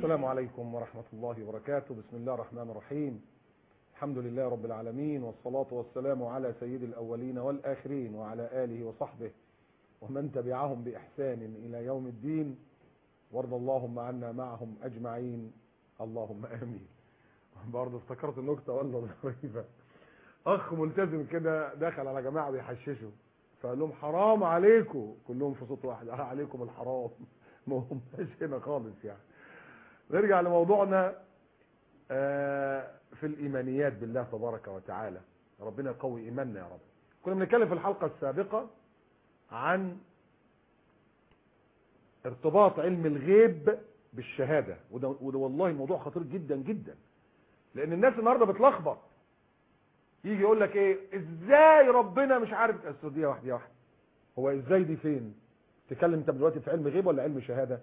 السلام عليكم ورحمة الله وبركاته بسم الله الرحمن الرحيم الحمد لله رب العالمين والصلاة والسلام على سيد الأولين والآخرين وعلى آله وصحبه ومن تبعهم بإحسان إلى يوم الدين وارض اللهم عنا معهم أجمعين اللهم آمين برضه افتكرت النكتة والله ظريفة أخ ملتزم كده دخل على جماعة بيحششوا فقال لهم حرام عليكم كلهم في صوت واحد اه عليكم الحرام ما هماش هنا خالص يعني نرجع لموضوعنا آه، في الإيمانيات بالله تبارك وتعالى ربنا يقوي إيماننا يا رب كنا بنتكلم في الحلقة السابقة عن ارتباط علم الغيب بالشهادة وده, وده والله موضوع خطير جدا جدا لأن الناس النهاردة بتلخبط يجي يقول لك ايه ازاي ربنا مش عارف السعودية واحدة واحدة هو ازاي دي فين تتكلم انت دلوقتي في علم غيب ولا علم شهادة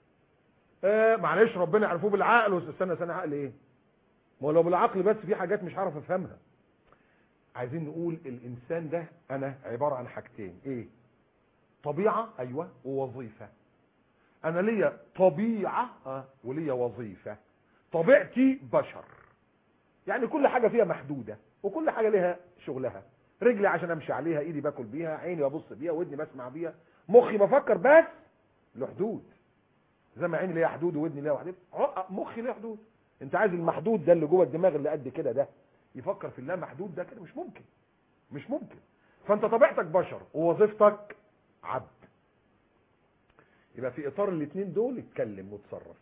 آه معلش ربنا يعرفوه بالعقل واستنى سنة عقل ايه ما هو لو بالعقل بس في حاجات مش هعرف افهمها عايزين نقول الانسان ده انا عبارة عن حاجتين ايه طبيعة ايوه ووظيفة انا ليا طبيعة اه وليا وظيفة طبيعتي بشر يعني كل حاجة فيها محدودة وكل حاجة ليها شغلها رجلي عشان امشي عليها ايدي باكل بيها عيني ببص بيها ودني بسمع بيها مخي بفكر بس له حدود زي ما عيني ليها حدود وودني ليها حدود مخي ليه حدود انت عايز المحدود ده اللي جوه الدماغ اللي قد كده ده يفكر في الله محدود ده كده مش ممكن مش ممكن فانت طبيعتك بشر ووظيفتك عبد يبقى في اطار الاثنين دول اتكلم وتصرف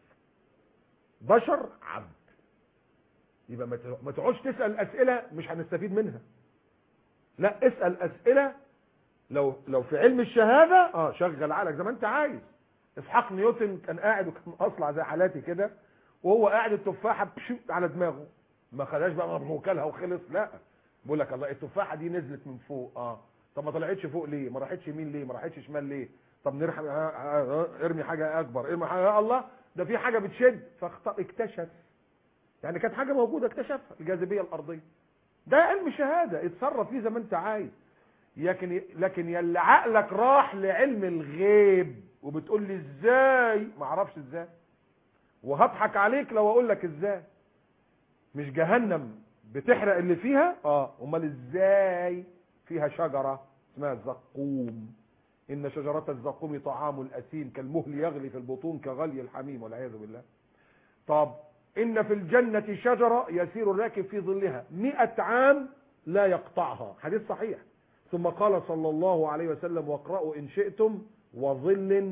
بشر عبد يبقى ما تقعدش تسال اسئله مش هنستفيد منها لا اسال اسئله لو لو في علم الشهاده اه شغل عقلك زي ما انت عايز اسحاق نيوتن كان قاعد وكان اصلع زي حالاتي كده وهو قاعد التفاحه على دماغه ما خدهاش بقى وكلها وخلص لا بقول لك الله التفاحه دي نزلت من فوق اه طب ما طلعتش فوق ليه ما راحتش يمين ليه ما راحتش شمال ليه طب نرحم ارمي حاجه اكبر ارمي حاجه يا الله ده في حاجه بتشد فاكتشف يعني كانت حاجه موجوده اكتشفها الجاذبيه الارضيه ده علم شهاده اتصرف فيه زي ما انت عايز لكن لكن يلي عقلك راح لعلم الغيب وبتقول لي ازاي ما اعرفش ازاي وهضحك عليك لو اقول لك ازاي مش جهنم بتحرق اللي فيها اه امال ازاي فيها شجره اسمها الزقوم ان شجره الزقوم طعام الاثيم كالمهل يغلي في البطون كغلي الحميم والعياذ بالله طب إن في الجنة شجرة يسير الراكب في ظلها مئة عام لا يقطعها حديث صحيح ثم قال صلى الله عليه وسلم واقرأوا إن شئتم وظل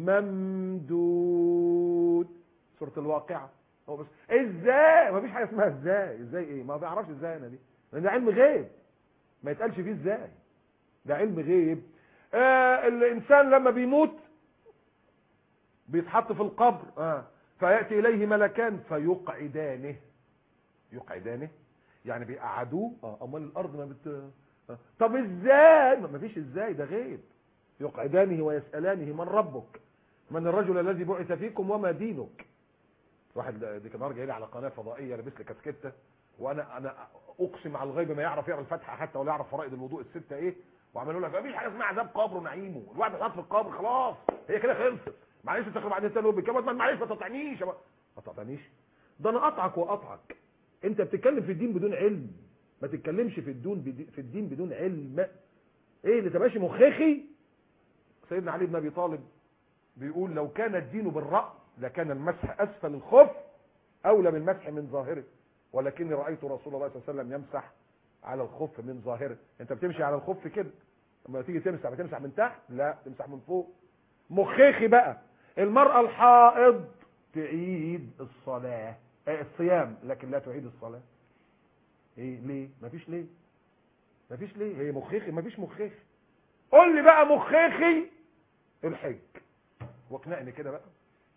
ممدود سورة الواقعة هو بس ازاي ما فيش حاجة اسمها ازاي ازاي ايه ما بعرفش ازاي انا دي لان ده علم غيب ما يتقالش فيه ازاي ده علم غيب آه الانسان لما بيموت بيتحط في القبر آه فيأتي إليه ملكان فيقعدانه يقعدانه يعني بيقعدوه اه امال الارض ما بت آه. طب ازاي ما فيش ازاي ده غيب يقعدانه ويسألانه من ربك من الرجل الذي بعث فيكم وما دينك واحد دي كان جاي لي على قناه فضائيه لابس لي كاسكته وانا انا اقسم على الغيب ما يعرف يقرا الفاتحه حتى ولا يعرف فرائض الوضوء السته ايه وعملوا لك مفيش حاجه اسمها عذاب قبر ونعيمه الواحد اتحط في القبر خلاص هي كده خلصت معلش انت بعدين تقول بكام معلش ما تقطعنيش ما تقطعنيش ده انا اقطعك واقطعك انت بتتكلم في الدين بدون علم ما تتكلمش في الدين في الدين بدون علم ايه اللي تماشي مخيخي سيدنا علي بن ابي طالب بيقول لو كان الدين بالراس لكان المسح اسفل الخف اولى من المسح من ظاهره ولكني رايت رسول الله صلى الله عليه وسلم يمسح على الخف من ظاهره انت بتمشي على الخف كده لما تيجي تمسح بتمسح من تحت لا تمسح من فوق مخيخي بقى المرأة الحائض تعيد الصلاة الصيام لكن لا تعيد الصلاة ايه ليه مفيش ليه مفيش ليه هي مخيخي مفيش مخيخي قول لي بقى مخيخي الحج واقنعني كده بقى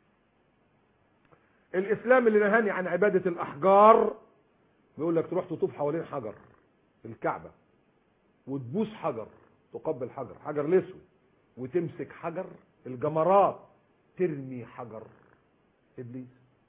الاسلام اللي نهاني عن عبادة الاحجار بيقول لك تروح تطوف حوالين حجر الكعبة وتبوس حجر تقبل حجر حجر الاسود وتمسك حجر الجمرات ترمي حجر ابليس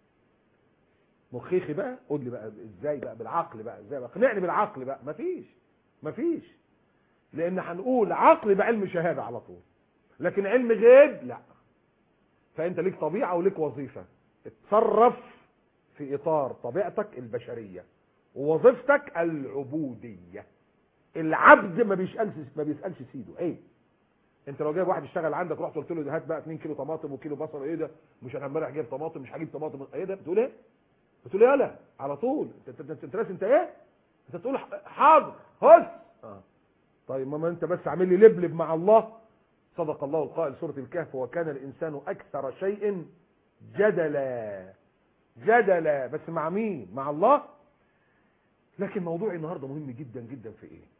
مخيخي بقى قول لي بقى ازاي بقى بالعقل بقى ازاي بقى اقنعني بالعقل بقى مفيش مفيش لان هنقول عقل بعلم شهاده على طول لكن علم غيب لا فانت ليك طبيعه وليك وظيفه اتصرف في اطار طبيعتك البشريه ووظيفتك العبوديه العبد ما بيسالش ما بيسالش سيده ايه انت لو جايب واحد يشتغل عندك رحت قلت له هات بقى 2 كيلو طماطم وكيلو بصل ايه ده مش انا امبارح جايب طماطم مش هجيب طماطم ايه ده بتقول ايه بتقول ايه يالا على طول انت انت انت, انت, انت ايه انت تقول حاضر هس اه طيب ما انت بس عامل لي لبلب مع الله صدق الله القائل سوره الكهف وكان الانسان اكثر شيء جدلا جدلا بس مع مين مع الله لكن موضوعي النهارده مهم جدا جدا في ايه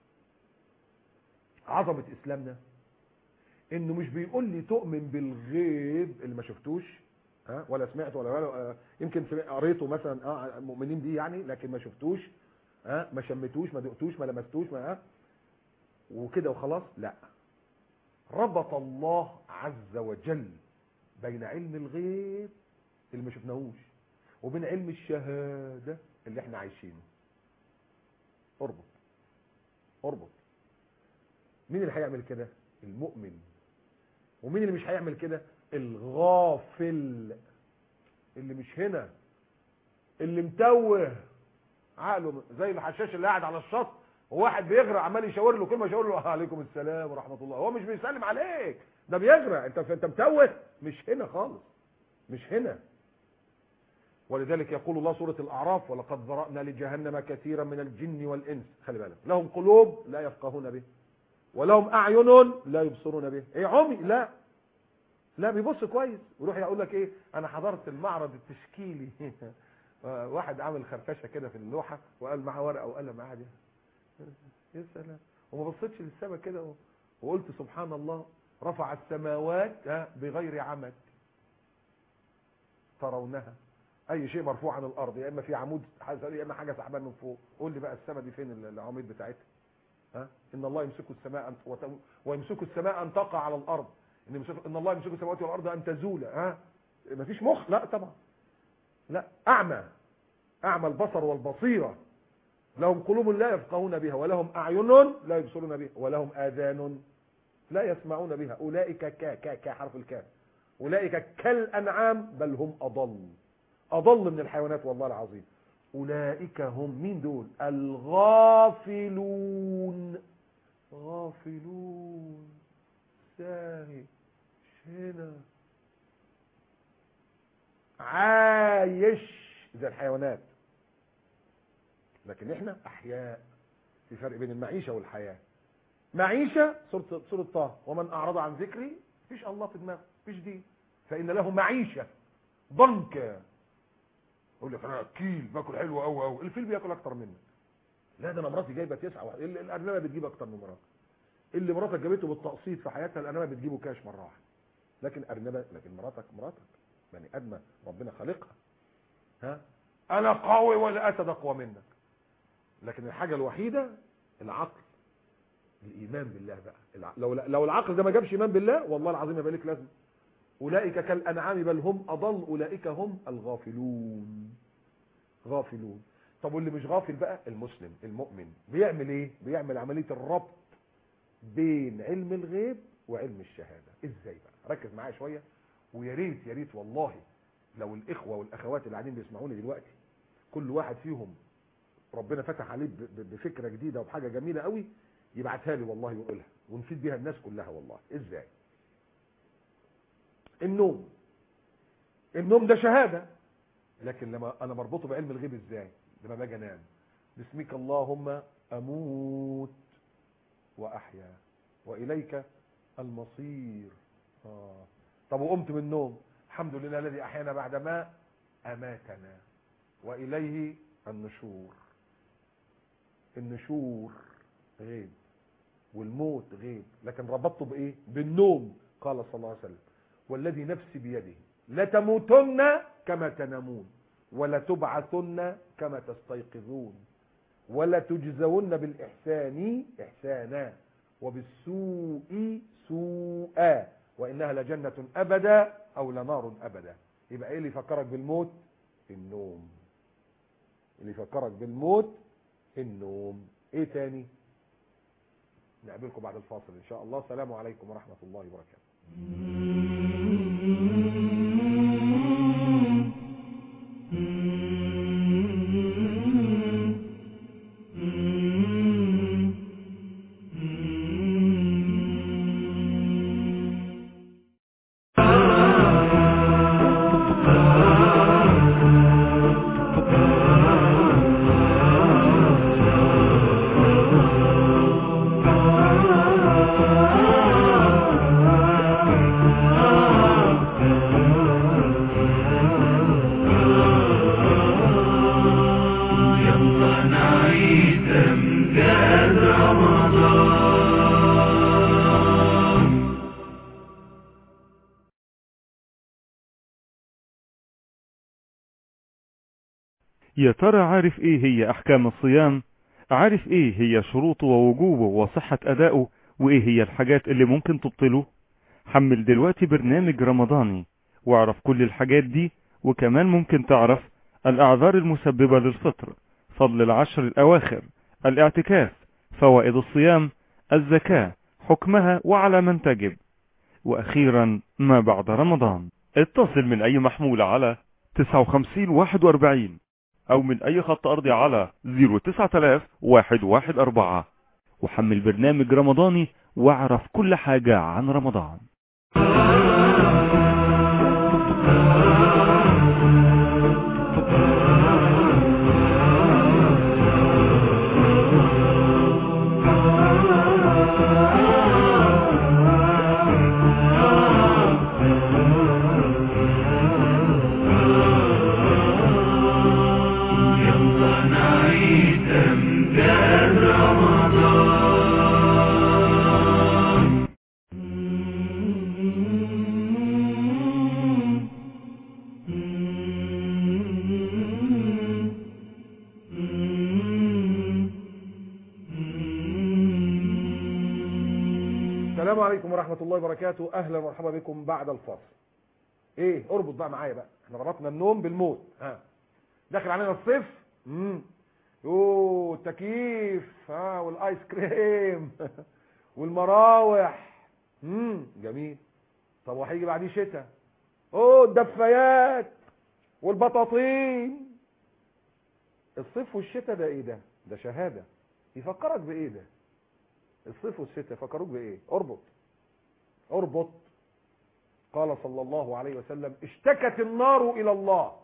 عظمه اسلامنا انه مش بيقول لي تؤمن بالغيب اللي ما شفتوش ها ولا سمعت ولا, ولا آه يمكن قريته مثلا اه مؤمنين بيه يعني لكن ما شفتوش ها ما شمتوش ما دقتوش ما لمستوش ما ها وكده وخلاص لا ربط الله عز وجل بين علم الغيب اللي ما شفناهوش وبين علم الشهاده اللي احنا عايشينه اربط اربط مين اللي هيعمل كده المؤمن ومين اللي مش هيعمل كده الغافل اللي مش هنا اللي متوه عقله زي الحشاش اللي قاعد على الشط وواحد بيغرق عمال يشاور له كلمه يشاور له عليكم السلام ورحمه الله هو مش بيسلم عليك ده بيغرق انت انت متوه مش هنا خالص مش هنا ولذلك يقول الله سوره الاعراف ولقد ذرانا لجهنم كثيرا من الجن والانس خلي بالك لهم قلوب لا يفقهون به ولهم اعين لا يبصرون به ايه عمي لا لا بيبص كويس ويروح يقول لك ايه انا حضرت المعرض التشكيلي واحد عامل خرفشه كده في اللوحه وقال معاه ورقه وقلم قاعد يا سلام وما بصيتش للسماء كده وقلت سبحان الله رفع السماوات بغير عمد ترونها اي شيء مرفوع عن الارض يا اما في عمود يا اما حاجه سحبان من فوق قول لي بقى السماء دي فين العواميد بتاعتها ها ان الله يمسك السماء ويمسك السماء ان تقع على الارض ان ان الله يمسك السماوات والارض ان تزول ها مفيش مخ لا طبعا لا اعمى اعمى البصر والبصيره لهم قلوب لا يفقهون بها ولهم اعين لا يبصرون بها ولهم اذان لا يسمعون بها اولئك ك ك ك حرف الكاف اولئك كالانعام بل هم اضل اضل من الحيوانات والله العظيم اولئك هم مين دول الغافلون غافلون ساهي مش هنا عايش زي الحيوانات لكن احنا احياء في فرق بين المعيشة والحياة معيشة سورة, سورة طه ومن اعرض عن ذكري فيش الله في دماغه فيش دين فان له معيشة ضنكا يقول لك انا اكيل باكل حلو قوي قوي الفيل بياكل اكتر منك لا ده انا مراتي جايبه تسعه واحد الارنبه بتجيب اكتر من مراتك اللي مراتك جابته بالتقسيط في حياتها الارنبه بتجيبه كاش مره واحده لكن ارنبه لكن مراتك مراتك بني ادمه ربنا خالقها ها انا قوي ولا اسد اقوى منك لكن الحاجه الوحيده العقل الايمان بالله بقى لو لو العقل ده ما جابش ايمان بالله والله العظيم يبقى لك لازمه اولئك كالانعام بل هم اضل اولئك هم الغافلون غافلون طب واللي مش غافل بقى المسلم المؤمن بيعمل ايه بيعمل عمليه الربط بين علم الغيب وعلم الشهاده ازاي بقى ركز معايا شويه ويا ريت يا ريت والله لو الاخوه والاخوات اللي قاعدين بيسمعوني دلوقتي كل واحد فيهم ربنا فتح عليه بفكره جديده وبحاجه جميله قوي يبعتها لي والله ويقولها ونفيد بيها الناس كلها والله ازاي النوم النوم ده شهاده لكن لما انا بربطه بعلم الغيب ازاي لما باجي انام باسمك اللهم اموت واحيا واليك المصير آه. طب وقمت من النوم الحمد لله الذي احيانا بعد ما اماتنا واليه النشور النشور غيب والموت غيب لكن ربطته بايه بالنوم قال صلى الله عليه وسلم والذي نفسي بيده لتموتن كما تنامون ولتبعثن كما تستيقظون ولتجزون بالإحسان إحسانا وبالسوء سوءا وإنها لجنة أبدا أو لنار أبدا يبقى إيه اللي يفكرك بالموت النوم اللي يفكرك بالموت النوم إيه تاني نقابلكم بعد الفاصل إن شاء الله السلام عليكم ورحمة الله وبركاته يا ترى عارف ايه هي احكام الصيام عارف ايه هي شروطه ووجوبه وصحة ادائه وايه هي الحاجات اللي ممكن تبطله حمل دلوقتي برنامج رمضاني واعرف كل الحاجات دي وكمان ممكن تعرف الاعذار المسببة للفطر فضل العشر الاواخر الاعتكاف فوائد الصيام الزكاة حكمها وعلى من تجب واخيرا ما بعد رمضان اتصل من اي محمول على 59 41 او من اي خط ارضي على 09000 114 وحمل برنامج رمضاني واعرف كل حاجة عن رمضان السلام عليكم ورحمة الله وبركاته أهلا ومرحبا بكم بعد الفاصل إيه اربط بقى معايا بقى احنا ربطنا النوم بالموت ها داخل علينا الصيف امم يوه التكييف ها والايس كريم والمراوح امم جميل طب وهيجي بعديه شتاء اوه الدفايات والبطاطين الصيف والشتاء ده ايه ده ده شهادة يفكرك بايه ده الصيف والشتاء يفكروك بايه اربط اربط قال صلى الله عليه وسلم اشتكت النار الى الله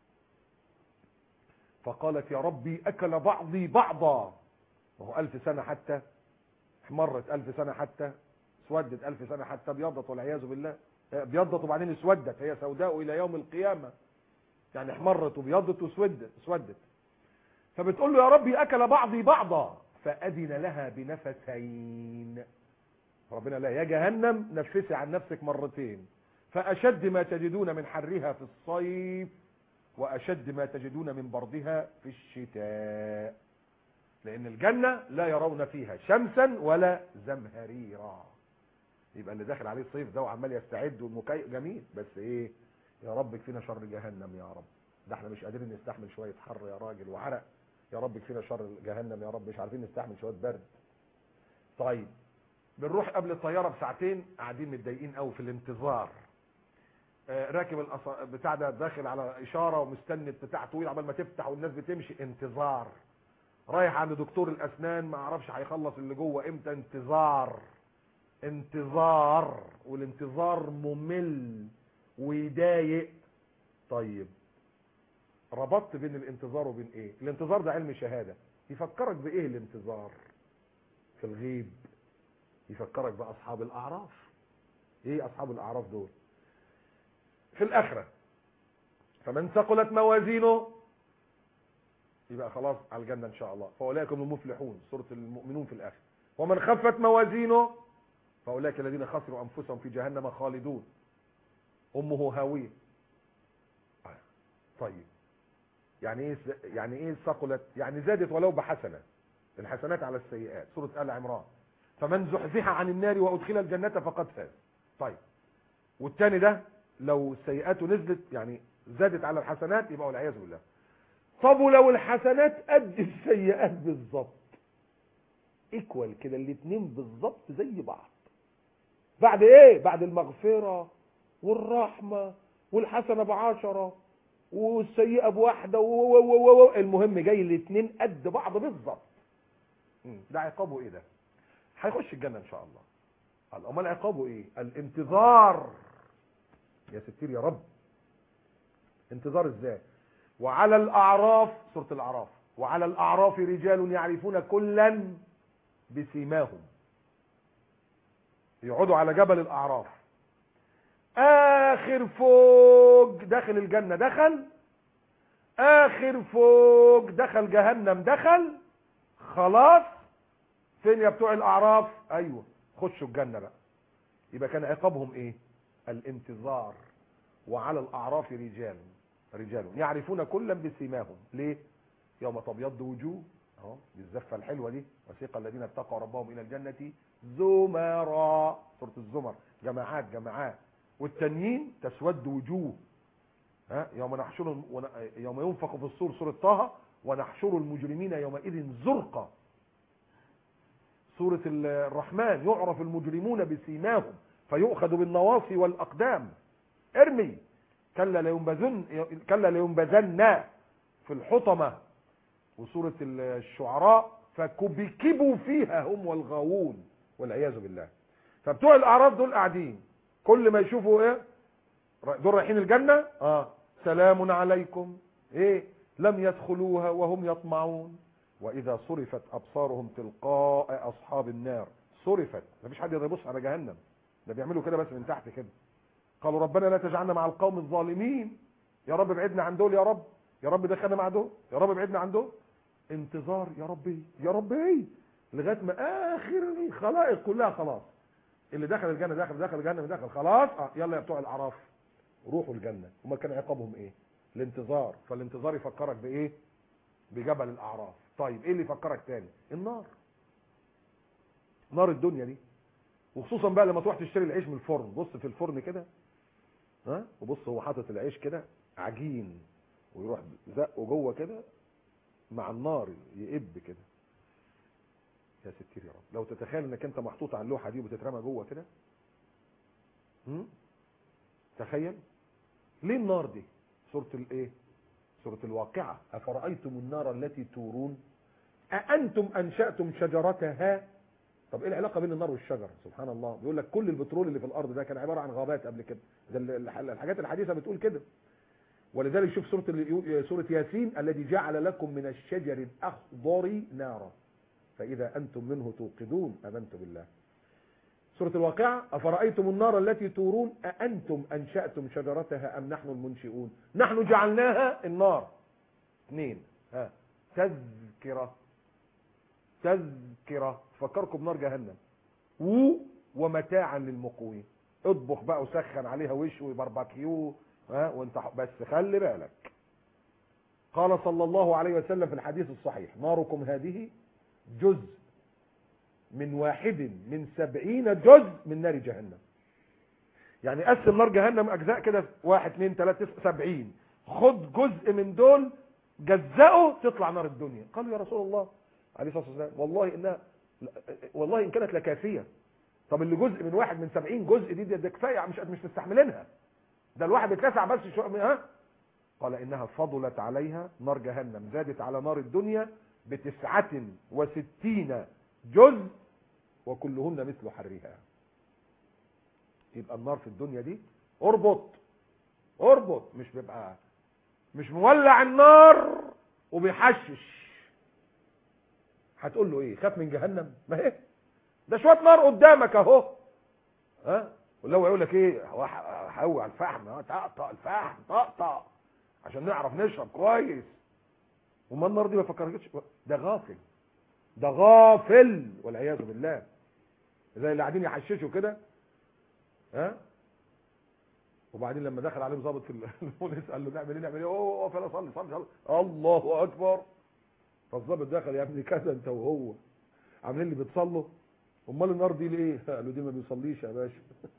فقالت يا ربي اكل بعضي بعضا وهو الف سنة حتى احمرت الف سنة حتى اسودت الف سنة حتى ابيضت والعياذ بالله ابيضت وبعدين اسودت هي سوداء الى يوم القيامة يعني احمرت وبيضت واسودت اسودت فبتقول له يا ربي اكل بعضي بعضا فأذن لها بنفسين ربنا لا يا جهنم نفسي عن نفسك مرتين فأشد ما تجدون من حرها في الصيف وأشد ما تجدون من بردها في الشتاء لأن الجنة لا يرون فيها شمسا ولا زمهريرا يبقى اللي داخل عليه الصيف ده وعمال يستعد والمكي جميل بس ايه يا رب كفينا شر جهنم يا رب ده احنا مش قادرين نستحمل شوية حر يا راجل وعرق يا رب كفينا شر جهنم يا رب مش عارفين نستحمل شويه برد طيب بنروح قبل الطياره بساعتين قاعدين متضايقين قوي في الانتظار آه راكب الأص... بتاع ده داخل على اشاره ومستني بتاع طويل عبال ما تفتح والناس بتمشي انتظار رايح عند دكتور الاسنان ما اعرفش هيخلص اللي جوه امتى انتظار انتظار والانتظار ممل ويضايق طيب ربطت بين الانتظار وبين ايه الانتظار ده علم شهادة يفكرك بايه الانتظار في الغيب يفكرك باصحاب الاعراف ايه اصحاب الاعراف دول في الاخرة فمن ثقلت موازينه يبقى خلاص على الجنة ان شاء الله فاولئك هم المفلحون سورة المؤمنون في الاخر ومن خفت موازينه فاولئك الذين خسروا انفسهم في جهنم خالدون امه هاوية طيب يعني ايه يعني ايه ثقلت يعني زادت ولو بحسنه الحسنات على السيئات سوره ال عمران فمن زحزح عن النار وادخل الجنه فقد فاز طيب والتاني ده لو سيئاته نزلت يعني زادت على الحسنات يبقى والعياذ بالله طب ولو الحسنات قد السيئات بالظبط ايكوال كده الاثنين بالظبط زي بعض بعد ايه بعد المغفره والرحمه والحسنه بعشره والسيئه بواحده و و و المهم جاي الاثنين قد بعض بالظبط ده عقابه ايه ده هيخش الجنه ان شاء الله قال امال عقابه ايه الانتظار يا ستير يا رب انتظار ازاي وعلى الاعراف سوره الاعراف وعلى الاعراف رجال يعرفون كلا بسيماهم يقعدوا على جبل الاعراف اخر فوق داخل الجنة دخل اخر فوق دخل جهنم دخل خلاص فين يا بتوع الاعراف ايوه خشوا الجنة بقى يبقى كان عقابهم ايه الانتظار وعلى الاعراف رجال رجال يعرفون كلا بسيماهم ليه يوم تبيض وجوه اهو دي الزفه الحلوه دي وسيق الذين اتقوا ربهم الى الجنه زمرا سوره الزمر جماعات جماعات والتانيين تسود وجوه ها يوم نحشر ون- يوم ينفخ في الصور سوره طه ونحشر المجرمين يومئذ زرقا سوره الرحمن يعرف المجرمون بسيماهم فيؤخذ بالنواصي والاقدام ارمي كلا لينبذن كلا لينبذن في الحطمه وسوره الشعراء فكبكبوا فيها هم والغاوون والعياذ بالله فبتوع الاعراف دول قاعدين كل ما يشوفوا ايه دول رايحين الجنه اه سلام عليكم ايه لم يدخلوها وهم يطمعون واذا صرفت ابصارهم تلقاء اصحاب النار صرفت مفيش حد يقدر يبص على جهنم ده بيعملوا كده بس من تحت كده قالوا ربنا لا تجعلنا مع القوم الظالمين يا رب ابعدنا عن دول يا رب يا رب دخلنا مع دول يا رب ابعدنا عن دول انتظار يا ربي يا ربي لغايه ما اخر الخلائق كلها خلاص اللي دخل الجنه دخل دخل الجنه دخل خلاص اه يلا يا بتوع الاعراف روحوا الجنه هما كان عقابهم ايه الانتظار فالانتظار يفكرك بايه بجبل الاعراف طيب ايه اللي يفكرك تاني النار نار الدنيا دي وخصوصا بقى لما تروح تشتري العيش من الفرن بص في الفرن كده ها وبص هو حاطط العيش كده عجين ويروح زقه جوه كده مع النار يقب كده يا ستير يا رب لو تتخيل انك انت محطوط على اللوحه دي وبتترمى جوه كده هم؟ تخيل ليه النار دي سوره الايه سوره الواقعه افرايتم النار التي تورون اانتم انشاتم شجرتها طب ايه العلاقه بين النار والشجر سبحان الله بيقول لك كل البترول اللي في الارض ده كان عباره عن غابات قبل كده ده الح- الحاجات الحديثه بتقول كده ولذلك شوف سوره ال- سوره ياسين الذي جعل لكم من الشجر الاخضر نارا فاذا انتم منه توقدون امنت بالله سوره الواقعه افرايتم النار التي تورون اانتم انشاتم شجرتها ام نحن المنشئون نحن جعلناها النار اثنين ها تذكره تذكره تفكركم بنار جهنم و ومتاعا للمقوين اطبخ بقى وسخن عليها وشوي باربيكيو ها وانت ح- بس خلي بالك قال صلى الله عليه وسلم في الحديث الصحيح ناركم هذه جزء من واحد من سبعين جزء من نار جهنم يعني قسم نار جهنم اجزاء كده واحد اتنين تلاتة تسعة سبعين خد جزء من دول جزأه تطلع نار الدنيا قالوا يا رسول الله عليه الصلاة والسلام والله انها والله ان كانت لكافية طب اللي جزء من واحد من سبعين جزء دي ده, ده كفاية مش مش مستحملينها ده الواحد بيتلسع بس شو ها قال انها فضلت عليها نار جهنم زادت على نار الدنيا بتسعة وستين جزء وكلهن مثل حرها يبقى النار في الدنيا دي اربط اربط مش بيبقى مش مولع النار وبيحشش هتقول له ايه خاف من جهنم ما هي ده شويه نار قدامك اهو ها ولا هو يقول لك ايه هو ح- هوي على الفحم ها، طقطق الفحم طقطق عشان نعرف نشرب كويس وما النار دي ما فكرتش ده غافل ده غافل والعياذ بالله زي اللي قاعدين يحششوا كده ها وبعدين لما دخل عليهم ضابط في البوليس قال له نعمل ايه نعمل ايه اوه فلا صلي صلي صلي الله اكبر فالضابط دخل يا ابني كذا انت وهو عاملين لي بتصلوا امال النار دي ليه قالوا دي ما بيصليش يا باشا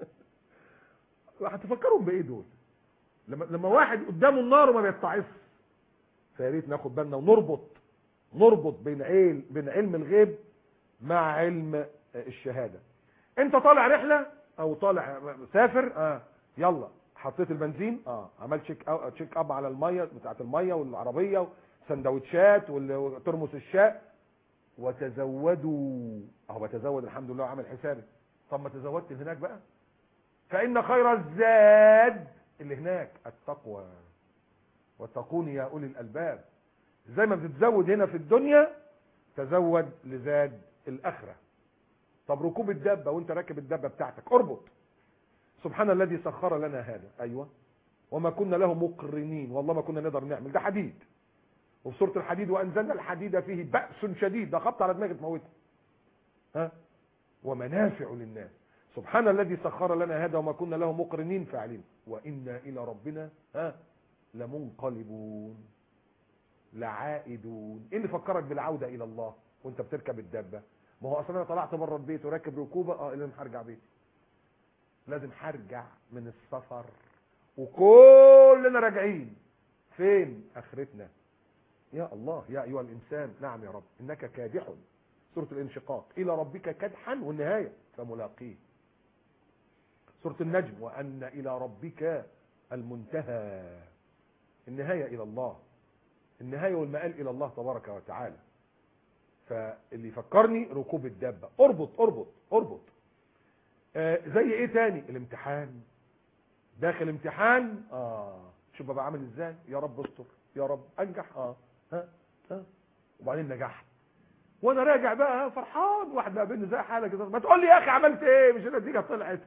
هتفكرهم بايه دول لما لما واحد قدامه النار وما بيتعص فيا ريت ناخد بالنا ونربط نربط بين علم بين علم الغيب مع علم الشهاده انت طالع رحله او طالع سافر اه يلا حطيت البنزين اه عملت تشيك أو تشيك اب على الميه بتاعه الميه والعربيه وسندوتشات وترمس الشاي وتزودوا اهو بتزود الحمد لله عامل حسابي طب ما تزودت هناك بقى فان خير الزاد اللي هناك التقوى واتقوني يا اولي الالباب زي ما بتتزود هنا في الدنيا تزود لزاد الاخره طب ركوب الدابه وانت راكب الدابه بتاعتك اربط سبحان الذي سخر لنا هذا ايوه وما كنا له مقرنين والله ما كنا نقدر نعمل ده حديد وفي سوره الحديد وانزلنا الحديد فيه باس شديد ده خبط على دماغي تموتها ها ومنافع للناس سبحان الذي سخر لنا هذا وما كنا له مقرنين فاعلين وانا الى ربنا ها لمنقلبون لعائدون ايه اللي فكرك بالعودة الى الله وانت بتركب الدابة ما هو اصلا انا طلعت بره البيت وراكب ركوبة اه لازم هرجع بيتي لازم هرجع من السفر وكلنا راجعين فين اخرتنا يا الله يا ايها الانسان نعم يا رب انك كادح سورة الانشقاق الى ربك كدحا والنهاية فملاقيه سورة النجم وان الى ربك المنتهى النهاية الى الله النهاية والمآل الى الله تبارك وتعالى فاللي يفكرني ركوب الدابة اربط اربط اربط آه زي ايه تاني الامتحان داخل امتحان اه شوف بقى عامل ازاي يا رب استر يا رب انجح اه ها ها وبعدين نجحت وانا راجع بقى فرحان واحد بقى بيني زي حالك كده ما تقول لي يا اخي عملت ايه مش النتيجه طلعت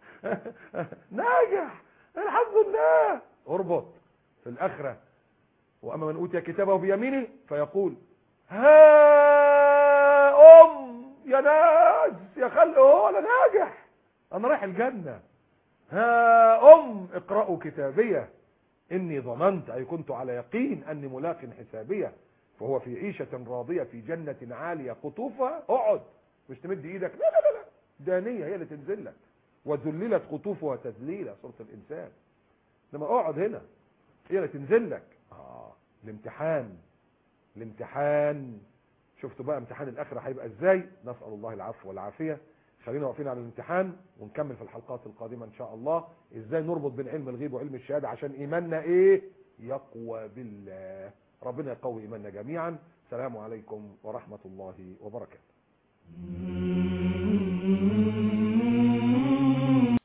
ناجح الحمد لله اربط في الاخره واما من اوتي كتابه بيمينه فيقول ها ام يا ناس يا خلق هو انا ناجح انا رايح الجنه ها ام اقرأوا كتابيه اني ظننت اي كنت على يقين اني ملاق حسابيه فهو في عيشة راضية في جنة عالية قطوفها اقعد مش تمد ايدك لا لا لا لا دانية هي اللي تنزل لك وذللت قطوفها تذليلا سورة الانسان لما اقعد هنا هي اللي تنزل لك اه الامتحان الامتحان شفتوا بقى امتحان الاخرة هيبقى ازاي نسأل الله العفو والعافية خلينا واقفين على الامتحان ونكمل في الحلقات القادمة ان شاء الله ازاي نربط بين علم الغيب وعلم الشهادة عشان ايماننا ايه يقوى بالله ربنا يقوي ايماننا جميعا السلام عليكم ورحمة الله وبركاته